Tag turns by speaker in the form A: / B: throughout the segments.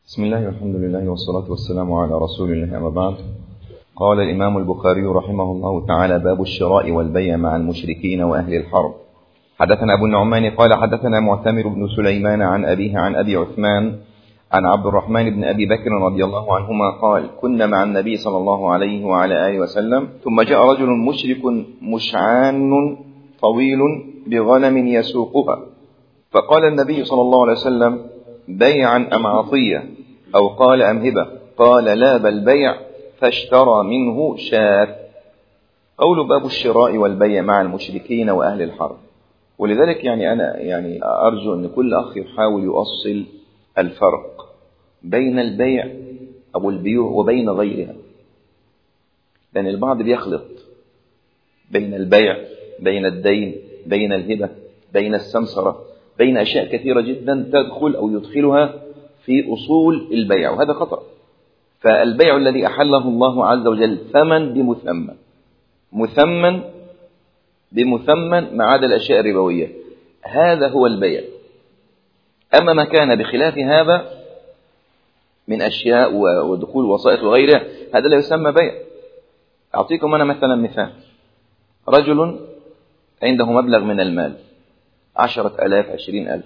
A: بسم الله والحمد لله والصلاة والسلام على رسول الله أما بعد قال الإمام البخاري رحمه الله تعالى باب الشراء والبيع مع المشركين وأهل الحرب حدثنا أبو النعمان قال حدثنا معتمر بن سليمان عن أبيه عن أبي عثمان عن عبد الرحمن بن أبي بكر رضي الله عنهما قال كنا مع النبي صلى الله عليه وعلى آله وسلم ثم جاء رجل مشرك مشعان طويل بغنم يسوقها فقال النبي صلى الله عليه وسلم بيعا أم عطية أو قال أم هبة قال لا بل بيع فاشترى منه شاة قول باب الشراء والبيع مع المشركين وأهل الحرب ولذلك يعني أنا يعني أرجو أن كل أخ يحاول يؤصل الفرق بين البيع أو البيوع وبين غيرها لأن البعض بيخلط بين البيع بين الدين بين الهبة بين السمسرة بين أشياء كثيرة جدا تدخل أو يدخلها في أصول البيع وهذا خطأ فالبيع الذي أحله الله عز وجل ثمن بمثمن مثمن بمثمن ما عدا الأشياء الربوية هذا هو البيع أما ما كان بخلاف هذا من أشياء ودخول وسائط وغيرها هذا لا يسمى بيع أعطيكم أنا مثلا مثال رجل عنده مبلغ من المال عشرة ألاف عشرين ألف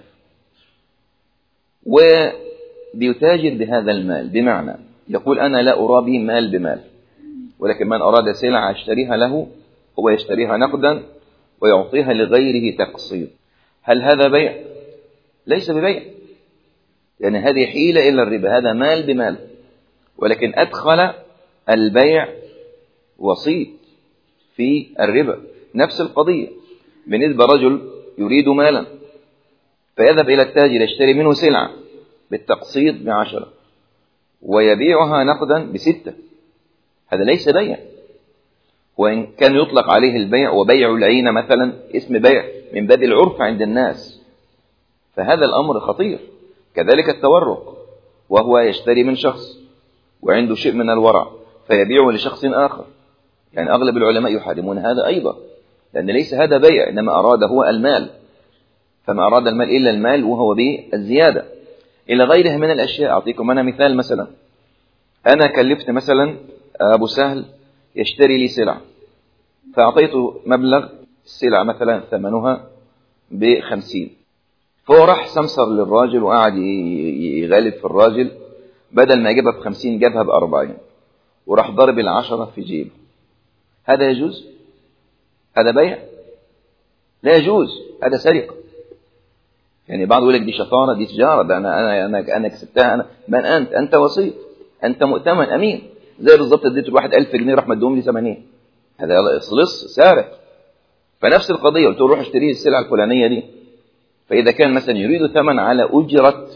A: وبيتاجر بهذا المال بمعنى يقول أنا لا أرابي مال بمال ولكن من أراد سلعة يشتريها له هو يشتريها نقدا ويعطيها لغيره تقسيط هل هذا بيع؟ ليس ببيع يعني هذه حيلة إلى الربا هذا مال بمال ولكن أدخل البيع وسيط في الربا نفس القضية بالنسبة رجل يريد مالا فيذهب إلى التاجر يشتري منه سلعة بالتقسيط بعشرة ويبيعها نقدا بستة هذا ليس بيع وإن كان يطلق عليه البيع وبيع العين مثلا اسم بيع من باب العرف عند الناس فهذا الأمر خطير كذلك التورق وهو يشتري من شخص وعنده شيء من الورع فيبيعه لشخص آخر يعني أغلب العلماء يحرمون هذا أيضا لأن ليس هذا بيع إنما أراد هو المال فما أراد المال إلا المال وهو بالزيادة إلى غيرها من الأشياء أعطيكم أنا مثال مثلا أنا كلفت مثلا أبو سهل يشتري لي سلعة فأعطيته مبلغ السلعة مثلا ثمنها بخمسين فهو راح سمسر للراجل وقعد يغالب في الراجل بدل ما يجيبها بخمسين جابها بأربعين وراح ضرب العشرة في جيبه هذا يجوز هذا بيع لا يجوز هذا سرقة يعني بعض يقول لك دي شطارة دي تجارة ده أنا أنا أنا أنا كسبتها أنا من أنت أنت وسيط أنت مؤتمن أمين زي بالظبط اديت الواحد 1000 جنيه راح مديهم لي 80 هذا لص سارق فنفس القضية قلت له روح اشتري السلعة الفلانية دي فإذا كان مثلا يريد ثمن على أجرة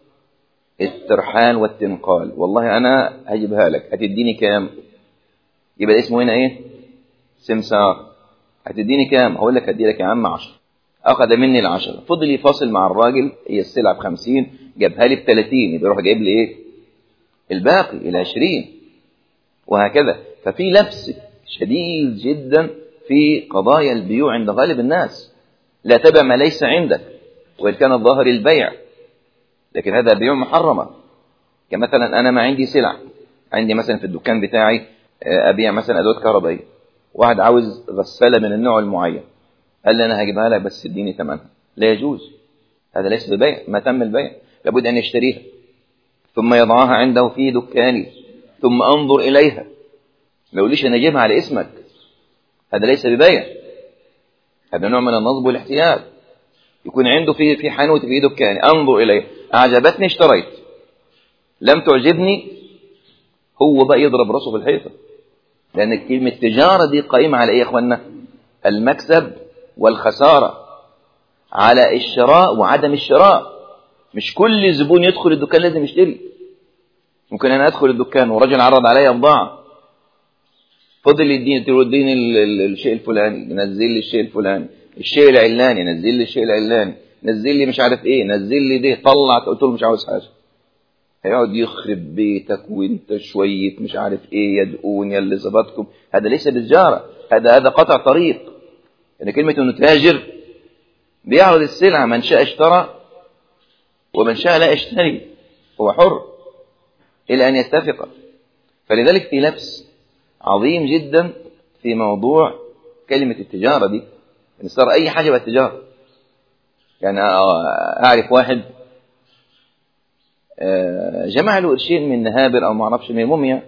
A: الترحال والتنقال والله أنا هجيبها لك هتديني كام يبقى اسمه هنا إيه سمسار هتديني كام هقول لك هدي لك يا عم 10 أخذ مني العشرة فضل يفاصل مع الراجل هي السلعة بخمسين جابها لي بثلاثين يبقى يروح جايب لي إيه الباقي إلى عشرين وهكذا ففي لبس شديد جدا في قضايا البيوع عند غالب الناس لا تبع ما ليس عندك وإن كان الظاهر البيع لكن هذا بيوع محرمة كمثلا أنا ما عندي سلع عندي مثلا في الدكان بتاعي أبيع مثلا أدوات كهربائية واحد عاوز غسالة من النوع المعين قال لي أنا هجيبها لك بس اديني ثمنها لا يجوز هذا ليس ببيع ما تم البيع لابد أن يشتريها ثم يضعها عنده في دكاني ثم أنظر إليها ما يقوليش أنا أجيبها على اسمك هذا ليس ببيع هذا نوع من النصب والاحتيال يكون عنده في في حانوت في دكاني انظر اليه اعجبتني اشتريت لم تعجبني هو بقى يضرب راسه في الحيطه لان كلمه التجاره دي قائمه على ايه يا اخوانا المكسب والخساره على الشراء وعدم الشراء مش كل زبون يدخل الدكان لازم يشتري ممكن انا ادخل الدكان ورجل عرض عليا بضاعه فضل يديني توديني الشيء الفلاني ينزل لي الشيء الفلاني الشيء العلاني نزل لي الشيء العلاني نزل لي مش عارف ايه نزل لي ده طلع قلت له مش عاوز حاجه هيقعد يخرب بيتك وانت شويه مش عارف ايه يدقون يا اللي ظبطكم هذا ليس بالجاره هذا هذا قطع طريق يعني كلمه انه تاجر بيعرض السلعه من شاء اشترى ومن شاء لا يشتري هو حر إلى أن يتفق فلذلك في لبس عظيم جدا في موضوع كلمة التجارة دي إن صار أي حاجة بالتجارة يعني أعرف واحد جمع له قرشين من نهابر أو ما أعرفش من موميا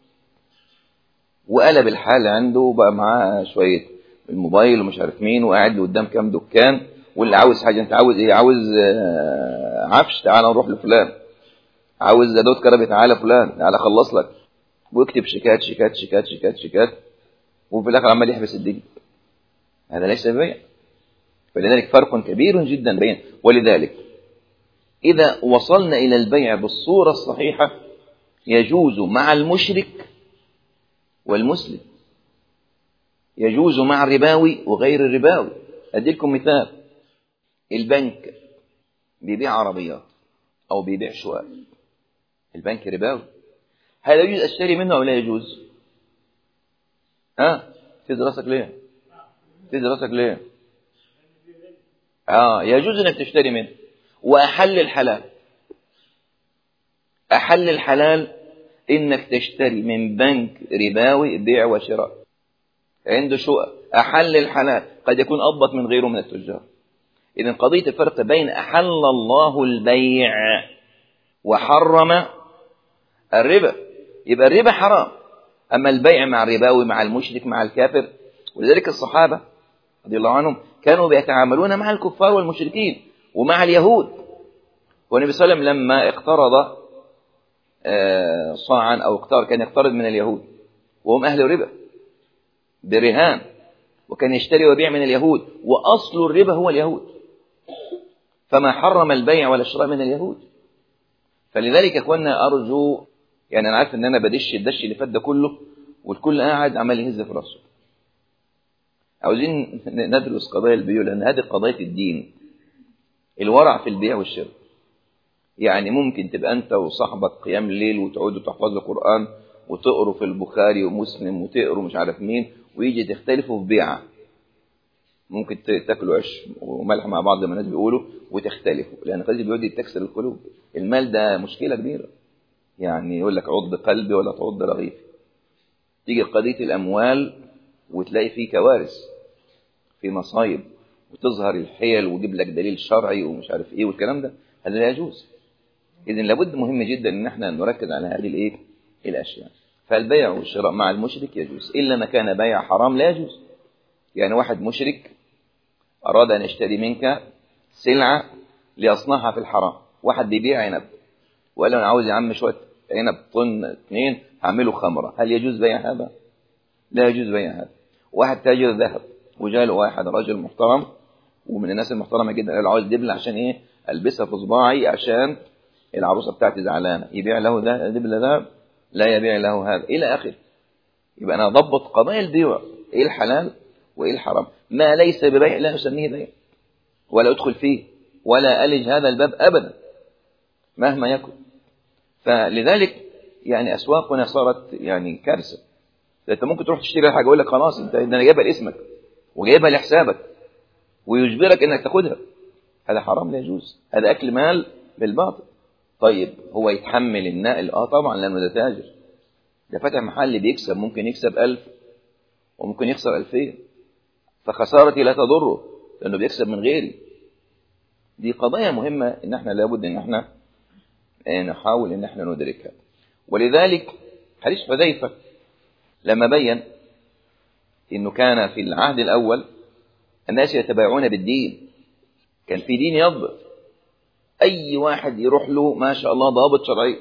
A: وقلب الحال عنده وبقى معاه شوية الموبايل ومش عارف مين وقاعد له قدام كام دكان واللي عاوز حاجة انت عاوز ايه عاوز عفش تعالى نروح لفلان عاوز دوت كربي تعالى فلان تعالى خلص لك ويكتب شيكات شيكات شيكات شيكات شيكات وفي الاخر عمال يحبس الدنيا هذا ليس بيع فلذلك فرق كبير جدا بين ولذلك إذا وصلنا إلى البيع بالصورة الصحيحة يجوز مع المشرك والمسلم يجوز مع الرباوي وغير الرباوي أديكم مثال البنك بيبيع عربيات أو بيبيع شقق البنك رباوي هل يجوز أشتري منه أو لا يجوز ها أه؟ تدي راسك ليه تدي راسك ليه اه يجوز انك تشتري منه واحل الحلال احل الحلال انك تشتري من بنك رباوي بيع وشراء عنده شقق احل الحلال قد يكون اضبط من غيره من التجار اذا قضيه الفرق بين احل الله البيع وحرم الربا يبقى الربا حرام اما البيع مع الرباوي مع المشرك مع الكافر ولذلك الصحابه رضي الله عنهم كانوا بيتعاملون مع الكفار والمشركين ومع اليهود والنبي صلى الله عليه وسلم لما اقترض صاعا او اقترض كان يقترض من اليهود وهم اهل الربا برهان وكان يشتري ويبيع من اليهود واصل الربا هو اليهود فما حرم البيع ولا الشراء من اليهود فلذلك كنا ارجو يعني انا عارف ان انا بدش الدش اللي فات ده كله والكل قاعد عمال يهز في راسه عاوزين ندرس قضايا البيوع لأن هذه قضايا الدين الورع في البيع والشراء يعني ممكن تبقى أنت وصاحبك قيام الليل وتقعدوا تحفظوا القرآن وتقروا في البخاري ومسلم وتقروا مش عارف مين ويجي تختلفوا في بيعة ممكن تاكلوا عيش وملح مع بعض زي ما الناس بيقولوا وتختلفوا لأن قضية البيوع دي تكسر القلوب المال ده مشكلة كبيرة يعني يقول لك عض قلبي ولا تعض رغيفي تيجي قضية الأموال وتلاقي فيه كوارث في مصايب وتظهر الحيل ويجيب لك دليل شرعي ومش عارف ايه والكلام ده هذا لا يجوز اذا لابد مهم جدا ان احنا نركز على هذه الايه الاشياء فالبيع والشراء مع المشرك يجوز الا ما كان بيع حرام لا يجوز يعني واحد مشرك اراد ان يشتري منك سلعه ليصنعها في الحرام واحد بيبيع عنب وقال له انا عاوز يا عم شويه عنب طن اثنين هعمله خمره هل يجوز بيع هذا لا يجوز بيع هذا واحد تاجر ذهب وجاء له واحد راجل محترم ومن الناس المحترمه جدا قال له عاوز دبله عشان ايه البسها في صباعي عشان العروسه بتاعتي زعلانه يبيع له ده دبله ذهب لا يبيع له هذا الى اخره يبقى انا اضبط قضايا البيوع ايه الحلال وايه الحرام ما ليس ببيع لا نسميه بيع ولا ادخل فيه ولا الج هذا الباب ابدا مهما يكن فلذلك يعني اسواقنا صارت يعني كارثه انت ممكن تروح تشتري حاجه يقول لك خلاص انت ده انا جايبها لاسمك وجايبها لحسابك ويجبرك انك تاخدها هذا حرام لا يجوز هذا اكل مال بالباطل طيب هو يتحمل النقل اه طبعا لانه ده تاجر ده فاتح محل بيكسب ممكن يكسب ألف وممكن يخسر ألفين فخسارتي لا تضره لأنه بيكسب من غيري دي قضايا مهمة إن احنا لابد إن احنا نحاول إن احنا ندركها ولذلك حديث حذيفة لما بين إنه كان في العهد الأول الناس يتبايعون بالدين كان في دين يضبط أي واحد يروح له ما شاء الله ضابط شرعي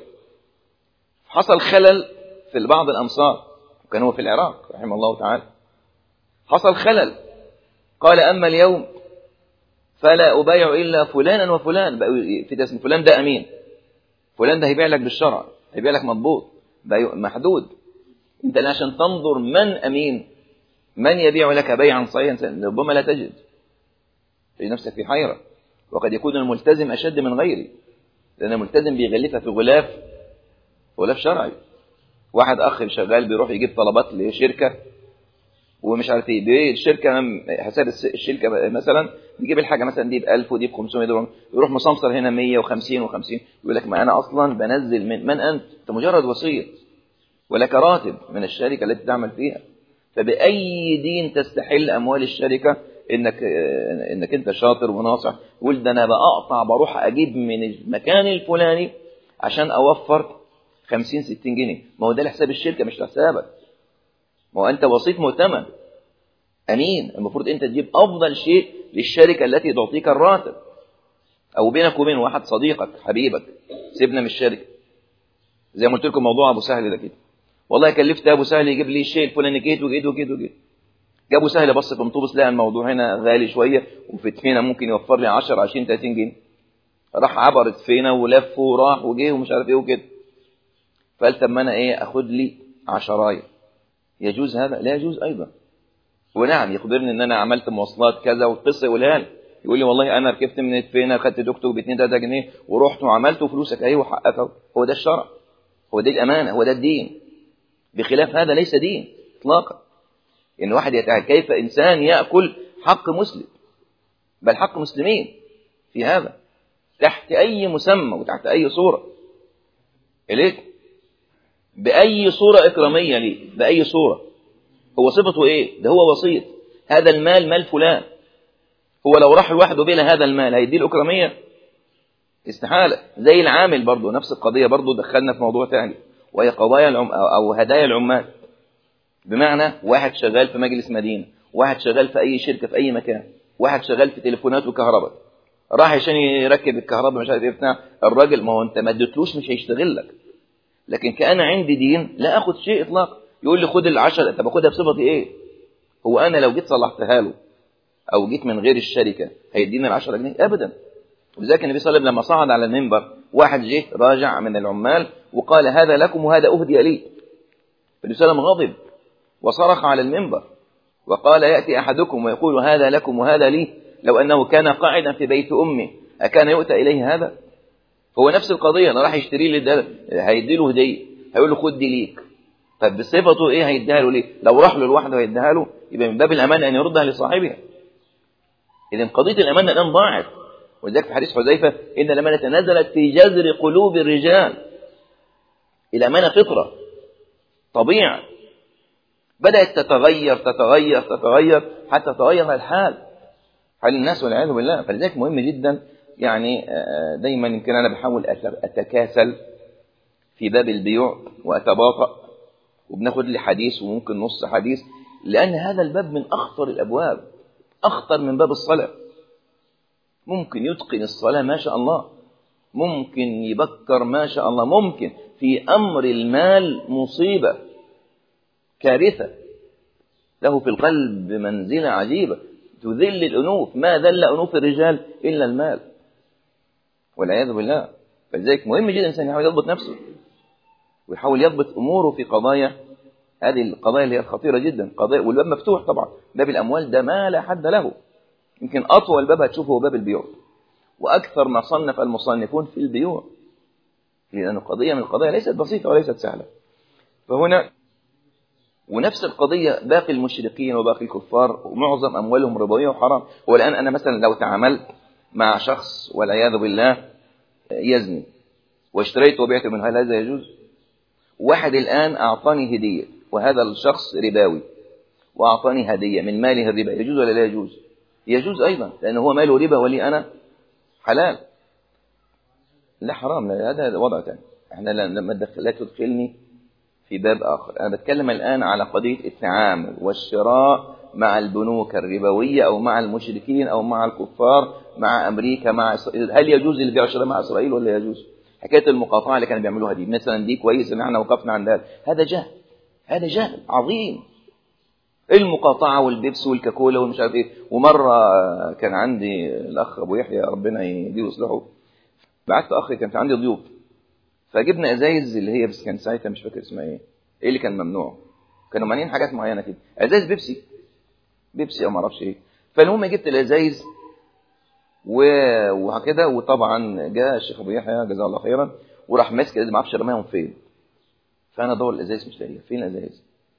A: حصل خلل في بعض الأمصار وكان هو في العراق رحمه الله تعالى حصل خلل قال أما اليوم فلا أبايع إلا فلانا وفلان في اسم فلان ده أمين فلان ده هيبيع لك بالشرع هيبيع لك مضبوط محدود انت عشان تنظر من أمين من يبيع لك بيعا صحيحا ربما لا تجد في نفسك في حيرة وقد يكون الملتزم أشد من غيره لأن الملتزم بيغلفها في غلاف غلاف شرعي واحد أخ شغال بيروح يجيب طلبات لشركة ومش عارف ايه الشركه حساب الشركه مثلا بيجيب الحاجه مثلا دي ب 1000 ودي ب 500 دولار يروح مسمسر هنا 150 و50 يقول لك ما انا اصلا بنزل من من انت انت مجرد وسيط ولك راتب من الشركه التي تعمل فيها فباي دين تستحل اموال الشركه انك انك انت شاطر وناصح قول ده انا بقطع بروح اجيب من المكان الفلاني عشان اوفر 50 60 جنيه ما هو ده لحساب الشركه مش لحسابك ما هو انت وسيط مؤتمن امين المفروض انت تجيب افضل شيء للشركه التي تعطيك الراتب او بينك وبين واحد صديقك حبيبك سيبنا من الشركه زي ما قلت لكم موضوع ابو سهل ده كده والله كلفت ابو سهل يجيب لي الشيء الفلاني جيت وجيت وجيت وجيت جابوا سهل بص في مطوبس لقى الموضوع هنا غالي شويه وفي تفينه ممكن يوفر لي 10 20 30 جنيه راح عبر تفينه ولف وراح وجه ومش عارف ايه وكده فقال طب ما انا ايه اخد لي عشرايه يجوز هذا لا يجوز ايضا ونعم يخبرني ان انا عملت مواصلات كذا والقصه يقولها لي يقول لي والله انا ركبت من فين خدت توك توك ب 2 3 جنيه ورحت وعملت وفلوسك اهي وحقك اهو هو ده الشرع هو ده الامانه هو ده الدين بخلاف هذا ليس دين اطلاقا ان واحد يتعالى كيف انسان ياكل حق مسلم بل حق مسلمين في هذا تحت اي مسمى وتحت اي صوره اليك باي صوره اكراميه ليه باي صوره هو صفته ايه ده هو وسيط هذا المال مال فلان هو لو راح لوحده بلا هذا المال هيدي له اكراميه استحاله زي العامل برضه نفس القضيه برضه دخلنا في موضوع ثاني وهي قضايا العم او هدايا العمال بمعنى واحد شغال في مجلس مدينه واحد شغال في اي شركه في اي مكان واحد شغال في تليفونات وكهرباء راح عشان يركب الكهرباء مش عارف ايه بتاع الراجل ما هو انت ما اديتلوش مش هيشتغل لك لكن كان عندي دين لا اخذ شيء اطلاقا يقول لي خد العشرة طب اخدها بصفتي ايه هو انا لو جيت صلحتها له او جيت من غير الشركه هيديني ال 10 جنيه ابدا ولذلك النبي صلى الله عليه وسلم لما صعد على المنبر واحد جه راجع من العمال وقال هذا لكم وهذا اهدي لي النبي صلى الله عليه وسلم غضب وصرخ على المنبر وقال ياتي احدكم ويقول هذا لكم وهذا لي لو انه كان قاعدا في بيت امه اكان يؤتى اليه هذا هو نفس القضيه انا راح يشتري لي هيدي له هديه هيقول له خد دي ليك طب بصفته ايه هيديها له ليه لو راح له لوحده هيديها له يبقى من باب الامانه ان يردها لصاحبها اذا قضيه الامانه الان ضاعت ولذلك في حديث حذيفه ان الامانه نزلت في جذر قلوب الرجال الامانه فطره طبيعه بدات تتغير تتغير تتغير حتى تغير الحال حال الناس والعياذ بالله فلذلك مهم جدا يعني دايما يمكن انا بحاول اتكاسل في باب البيوع واتباطأ وبناخد لي حديث وممكن نص حديث لأن هذا الباب من أخطر الأبواب أخطر من باب الصلاة ممكن يتقن الصلاة ما شاء الله ممكن يبكر ما شاء الله ممكن في أمر المال مصيبة كارثة له في القلب منزلة عجيبة تذل الأنوف ما ذل أنوف الرجال إلا المال والعياذ بالله فلذلك مهم جدا الإنسان يحاول يضبط نفسه ويحاول يضبط اموره في قضايا هذه القضايا اللي هي خطيره جدا قضايا والباب مفتوح طبعا باب الاموال ده ما لا حد له يمكن اطول باب هتشوفه هو باب البيوع واكثر ما صنف المصنفون في البيوع لان القضيه من القضايا ليست بسيطه وليست سهله فهنا ونفس القضية باقي المشركين وباقي الكفار ومعظم أموالهم ربوية وحرام والآن أنا مثلا لو تعاملت مع شخص والعياذ بالله يزني واشتريت وبعت من هل هذا يجوز؟ واحد الآن أعطاني هدية وهذا الشخص رباوي وأعطاني هدية من ماله الربا يجوز ولا لا يجوز يجوز أيضا لأن هو ماله ربا ولي أنا حلال لا حرام لا هذا وضع ثاني احنا لما لا تدخلني في باب آخر أنا بتكلم الآن على قضية التعامل والشراء مع البنوك الربوية أو مع المشركين أو مع الكفار مع أمريكا مع إسرائيل هل يجوز البيع والشراء مع إسرائيل ولا يجوز حكايه المقاطعه اللي كانوا بيعملوها دي مثلا دي كويس ان احنا وقفنا عند هذا هذا جهل هذا جهل عظيم المقاطعه والبيبس والكاكولا والمش عارف ايه ومره كان عندي الاخ ابو يحيى ربنا يديه ويصلحه بعت اخ كان في عندي ضيوف فجبنا ازايز اللي هي بس كان ساعتها مش فاكر اسمها ايه ايه اللي كان ممنوع كانوا مانعين حاجات معينه كده ازايز بيبسي بيبسي او ما اعرفش ايه فالمهم جبت الازايز وكده وطبعا جاء الشيخ ابو يحيى جزاه الله خيرا وراح ماسك ما اعرفش رماهم فين فانا ادور الازايز مش لاقيها فين الازايز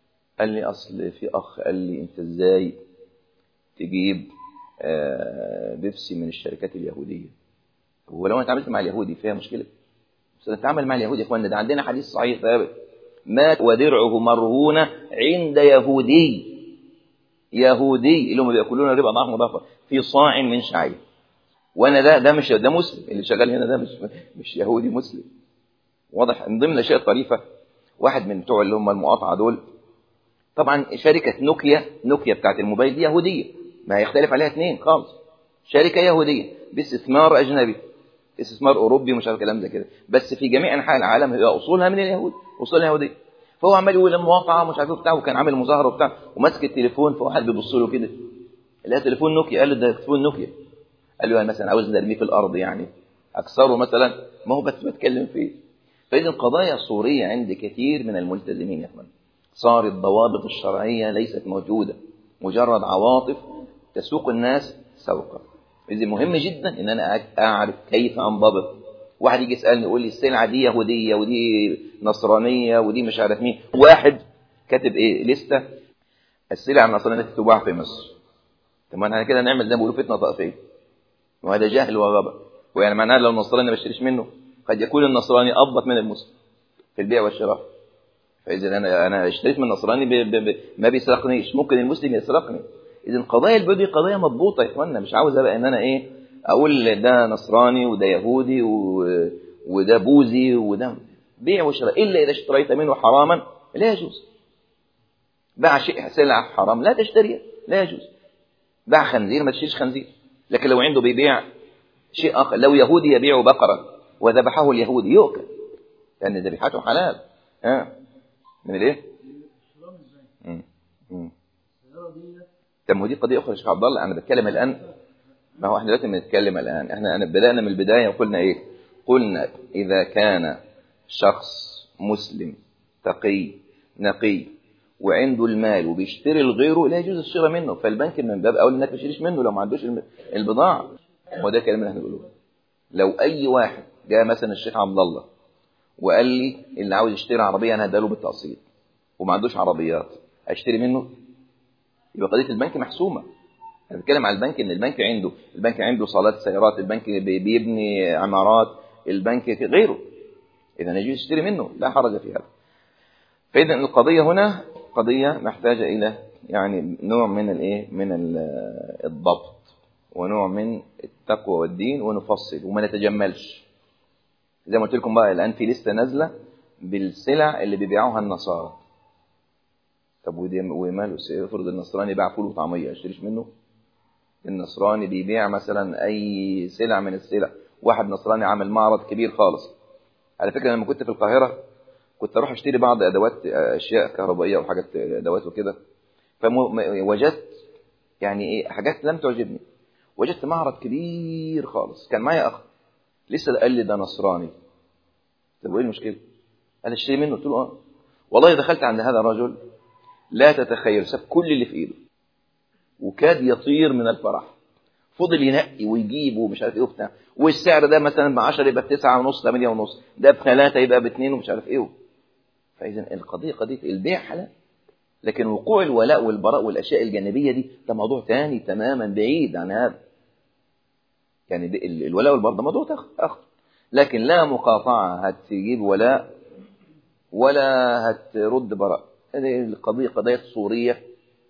A: قال لي اصل في اخ قال لي انت ازاي تجيب آه، بيبسي من الشركات اليهوديه ولو انا اتعاملت مع اليهودي فيها مشكله بس نتعامل مع اليهودي يا اخوانا ده عندنا حديث صحيح ثابت مات ودرعه مرهونه عند يهودي يهودي اللي هم بياكلون الربا ضعف مضافه في صاع من شعير وانا ده ده مش ده مسلم اللي شغال هنا ده مش مش يهودي مسلم واضح من ضمن الاشياء الطريفه واحد من بتوع اللي هم المقاطعه دول طبعا شركه نوكيا نوكيا بتاعت الموبايل دي يهوديه ما هيختلف عليها اثنين خالص شركه يهوديه باستثمار اجنبي استثمار اوروبي ومش عارف كلام زي كده بس في جميع انحاء العالم هي اصولها من اليهود اصولها يهوديه فهو عمال يقول المواقعه ومش عارف ايه وبتاع وكان عامل مظاهره وبتاع وماسك التليفون فواحد بيبص له كده لقى تليفون نوكيا قال له ده تليفون نوكيا قال له مثلا عاوز نرميه في الارض يعني اكسره مثلا ما هو بس بتكلم فيه فاذا القضايا صوريه عند كثير من الملتزمين يا اخوان صار الضوابط الشرعيه ليست موجوده مجرد عواطف تسوق الناس سوقا إذا مهم جدا ان انا اعرف كيف انضبط واحد يجي يسالني يقول لي السلعه دي يهوديه ودي نصرانيه ودي مش عارف مين واحد كاتب ايه لسته السلع النصرانيه التي تباع في مصر طب ما احنا كده نعمل زي ما بيقولوا فتنه طائفيه وهذا جهل وغباء ويعني معناه لو النصراني ما اشتريش منه قد يكون النصراني اضبط من المسلم في البيع والشراء فاذا انا انا اشتريت من النصراني بي بي ما بيسرقنيش ممكن المسلم يسرقني اذا القضايا البيع دي قضيه مضبوطه يا اخوانا مش عاوز ابقى ان انا ايه اقول ده نصراني وده يهودي و... وده بوذي وده بيع وشراء الا اذا اشتريت منه حراما لا يجوز باع شيء سلعه حرام لا تشتريها لا يجوز باع خنزير ما تشتريش خنزير لكن لو عنده بيبيع شيء اخر لو يهودي يبيع بقرا وذبحه اليهودي يؤكل لان ذبيحته حلال ها من الايه؟ طب ما دي قضيه اخرى يا شيخ عبد الله انا بتكلم الان ما هو احنا دلوقتي بنتكلم الان احنا انا بدانا من البدايه وقلنا ايه؟ قلنا اذا كان شخص مسلم تقي نقي وعنده المال وبيشتري لغيره لا يجوز الشراء منه فالبنك من باب اولى انك ما تشتريش منه لو ما عندوش البضاعه هو ده الكلام اللي احنا بنقوله لو اي واحد جاء مثلا الشيخ عبد الله وقال لي اللي عاوز يشتري عربيه انا هديله بالتقسيط وما عندوش عربيات اشتري منه يبقى قضيه البنك محسومه انا بتكلم على البنك ان البنك عنده البنك عنده صالات سيارات البنك بيبني عمارات البنك غيره اذا يجوز يشتري منه لا حرج في هذا فاذا القضيه هنا قضيه محتاجه الى يعني نوع من الايه من الضبط ونوع من التقوى والدين ونفصل وما نتجملش زي ما قلت لكم بقى الان في لسته نازله بالسلع اللي بيبيعوها النصارى طب ودي وماله افرض النصراني باع فول وطعميه اشتريش منه النصراني بيبيع مثلا اي سلع من السلع واحد نصراني عامل معرض كبير خالص على فكره لما كنت في القاهره كنت اروح اشتري بعض ادوات اشياء كهربائيه وحاجات ادوات وكده فوجدت يعني ايه حاجات لم تعجبني وجدت معرض كبير خالص كان معايا اخ لسه قال لي ده نصراني طب وايه المشكله انا اشتري منه قلت له اه والله دخلت عند هذا الرجل لا تتخيل ساب كل اللي في ايده وكاد يطير من الفرح فضل ينقي ويجيب ومش عارف ايه وبتاع والسعر ده مثلا ب 10 يبقى ب 9 ونص 8 ونص ده بثلاثه يبقى باثنين ومش عارف ايه فاذا القضيه قضيه البيع حلال لكن وقوع الولاء والبراء والاشياء الجانبيه دي ده موضوع ثاني تماما بعيد عن هذا يعني الولاء والبراء ده موضوع اخر لكن لا مقاطعه هتجيب ولاء ولا هترد براء هذه القضيه قضيه صوريه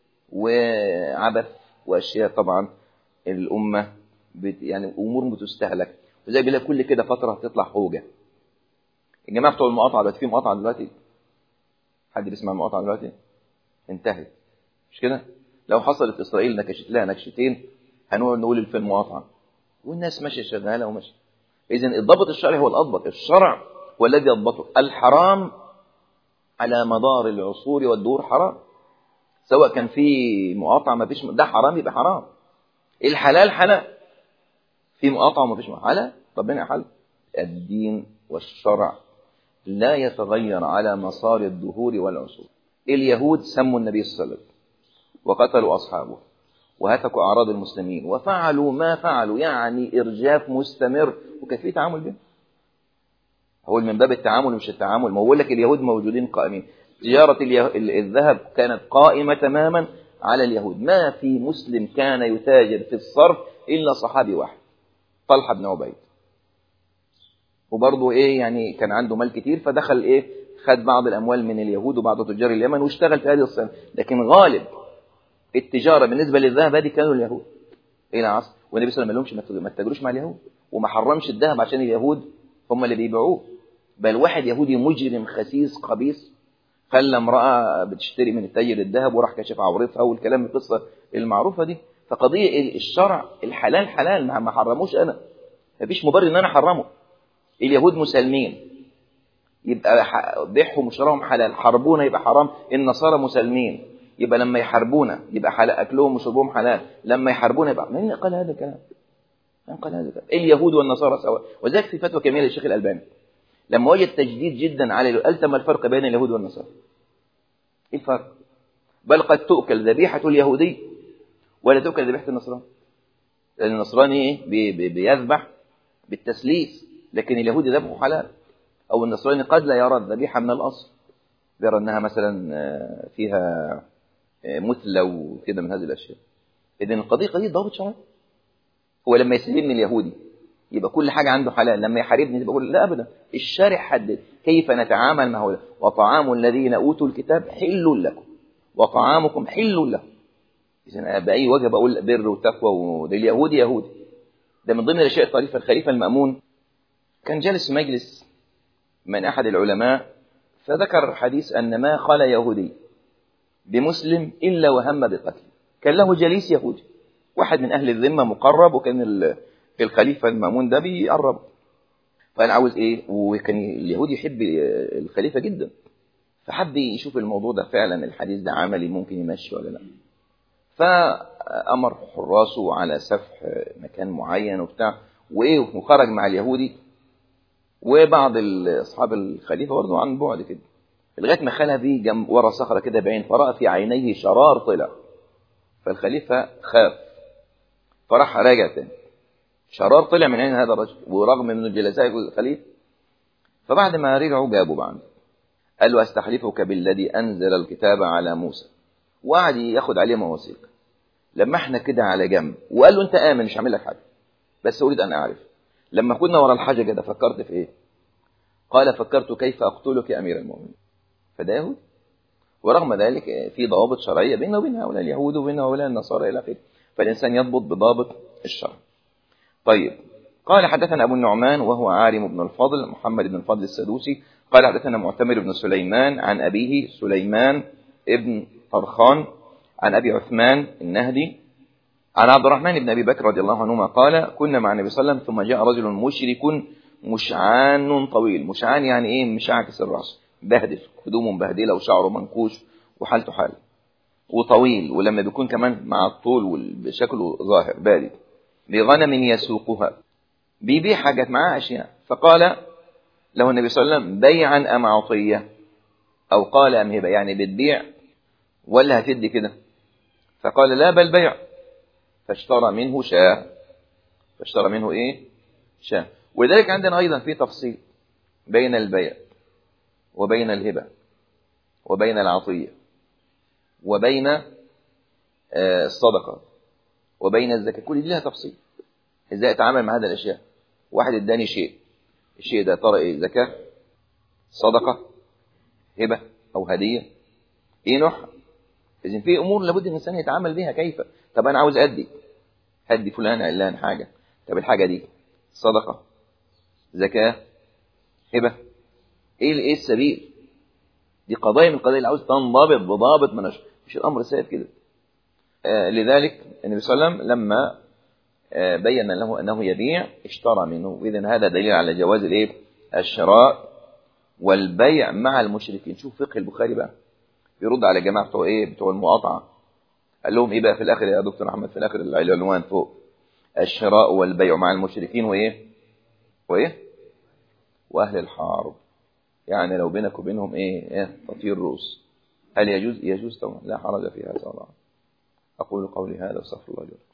A: وعبث واشياء طبعا الامه بت يعني امور بتستهلك وزي بيقول كل كده فتره هتطلع حوجه الجماعه بتوع المقاطعه دلوقتي في مقاطعه دلوقتي حد بيسمع المقاطعه دلوقتي انتهت مش كده لو حصلت اسرائيل نكشت لها نكشتين هنقعد نقول الفيلم مقاطعه والناس ماشيه شغاله وماشيه اذا الضبط الشرعي هو الاضبط الشرع هو الذي يضبطه الحرام على مدار العصور والدهور حرام سواء كان في مقاطعه ما فيش ده حرام يبقى حرام الحلال حلال في مقاطعه وما فيش حلال ربنا حل الدين والشرع لا يتغير على مسار الدهور والعصور اليهود سموا النبي صلى الله عليه وسلم وقتلوا أصحابه وهتكوا أعراض المسلمين وفعلوا ما فعلوا يعني إرجاف مستمر وكان في تعامل بينهم هو من باب التعامل مش التعامل ما بقول لك اليهود موجودين قائمين تجارة الذهب كانت قائمة تماما على اليهود ما في مسلم كان يتاجر في الصرف إلا صحابي واحد طلحة بن عبيد وبرضه إيه يعني كان عنده مال كتير فدخل إيه خد بعض الأموال من اليهود وبعض تجار اليمن واشتغل في هذه الصنة لكن غالب التجارة بالنسبة للذهب هذه كانوا اليهود إلى عصر والنبي صلى الله عليه وسلم ما لهمش ما تتاجروش مع اليهود وما حرمش الذهب عشان اليهود هم اللي بيبيعوه بل واحد يهودي مجرم خسيس خبيث خلى امرأة بتشتري من التاجر الذهب وراح كشف عورتها والكلام القصة المعروفة دي فقضية الشرع الحلال حلال ما حرموش أنا مفيش مبرر إن أنا أحرمه اليهود مسلمين يبقى بيعهم وشراهم حلال حربونا يبقى حرام النصارى مسلمين يبقى لما يحاربونا يبقى حلال أكلهم وشربهم حلال لما يحاربونا يبقى من قال هذا الكلام من قال هذا الكلام اليهود والنصارى سواء وذلك في فتوى كمية للشيخ الألباني لما وجد تجديد جدا على قال ما الفرق بين اليهود والنصارى ايه الفرق بل قد تؤكل ذبيحة اليهودي ولا تؤكل ذبيحة النصراني لأن النصراني ايه بي بي بيذبح بالتسليس لكن اليهودي ذبحه حلال أو النصراني قد لا يرى الذبيحة من الأصل يرى أنها مثلا فيها مثلى وكده من هذه الأشياء إذن القضية قضية ضابط شرعي هو لما يسلمني اليهودي يبقى كل حاجة عنده حلال لما يحاربني يبقى بقول لا أبدا الشارع حدد كيف نتعامل مع هؤلاء وطعام الذين أوتوا الكتاب حل لكم وطعامكم حل لهم إذا بأي وجه بقول بر وتقوى وده اليهودي يهودي ده من ضمن الأشياء الطريفة الخليفة المأمون كان جالس في مجلس من أحد العلماء فذكر حديث أن ما خال يهودي بمسلم إلا وهم بقتله كان له جليس يهودي واحد من أهل الذمة مقرب وكان الخليفة المأمون ده بيقرب فأنا عاوز إيه وكان اليهود يحب الخليفة جدا فحب يشوف الموضوع ده فعلا الحديث ده عملي ممكن يمشي ولا لا فأمر حراسه على سفح مكان معين وبتاع وإيه وخرج مع اليهودي وبعض أصحاب الخليفة برضه عن بعد كده لغاية ما خلها بيه جنب ورا صخرة كده بعين فرأى في عينيه شرار طلع فالخليفة خاف فراح راجع تاني شرار طلع من عين هذا الرجل ورغم من الجلساء يقول الخليفة فبعد ما رجعوا جابوا بعد قال له أستحلفك بالذي أنزل الكتاب على موسى وقعد ياخد عليه مواثيق لما احنا كده على جنب وقال له انت آمن مش هعمل لك حاجة بس أريد أن أعرف لما كنا ورا الحاجة كده فكرت في إيه قال فكرت كيف أقتلك يا أمير المؤمنين فده يهود ورغم ذلك في ضوابط شرعية بيننا وبين هؤلاء اليهود وبين هؤلاء النصارى إلى آخره فالإنسان يضبط بضابط الشرع طيب قال حدثنا أبو النعمان وهو عارم بن الفضل محمد بن الفضل السدوسي قال حدثنا معتمر بن سليمان عن أبيه سليمان ابن طرخان عن أبي عثمان النهدي عن عبد الرحمن بن أبي بكر رضي الله عنهما قال كنا مع النبي صلى الله عليه وسلم ثم جاء رجل مشرك مشعان طويل مشعان يعني إيه مشعكس الرأس بهدل هدومه مبهدلة وشعره منكوش وحالته حال وطويل ولما بيكون كمان مع الطول وشكله ظاهر بارد بغنم يسوقها بيبيع حاجات معاه أشياء فقال له النبي صلى الله عليه وسلم بيعا أم عطية أو قال أم هبة يعني بتبيع ولا هتدي كده فقال لا بل بيع فاشترى منه شاة فاشترى منه إيه شاة ولذلك عندنا أيضا في تفصيل بين البيع وبين الهبة وبين العطية وبين الصدقة وبين الزكاة كل دي لها تفصيل ازاي اتعامل مع هذه الاشياء واحد اداني شيء الشيء ده ترى ايه زكاة صدقة هبة او هدية ايه نوعها اذا في امور لابد الانسان يتعامل بها كيف طب انا عاوز ادي هدي فلان علان حاجة طب الحاجة دي صدقة زكاة هبة ايه ايه السبيل دي قضايا من القضايا اللي عاوز تنضبط بضابط منش مش الامر سائد كده آه لذلك النبي صلى الله عليه وسلم لما آه بين له انه يبيع اشترى منه اذا هذا دليل على جواز الايه الشراء والبيع مع المشركين شوف فقه البخاري بقى يرد على جماعه بتوع ايه بتوع المقاطعه قال لهم ايه بقى في الاخر يا دكتور احمد في الاخر العنوان فوق الشراء والبيع مع المشركين وايه وايه واهل الحرب يعني لو بينك وبينهم ايه, إيه؟ تطير رؤوس هل يجوز يجوز طبعا لا حرج في هذا طبعا اقول قولي هذا واستغفر الله لي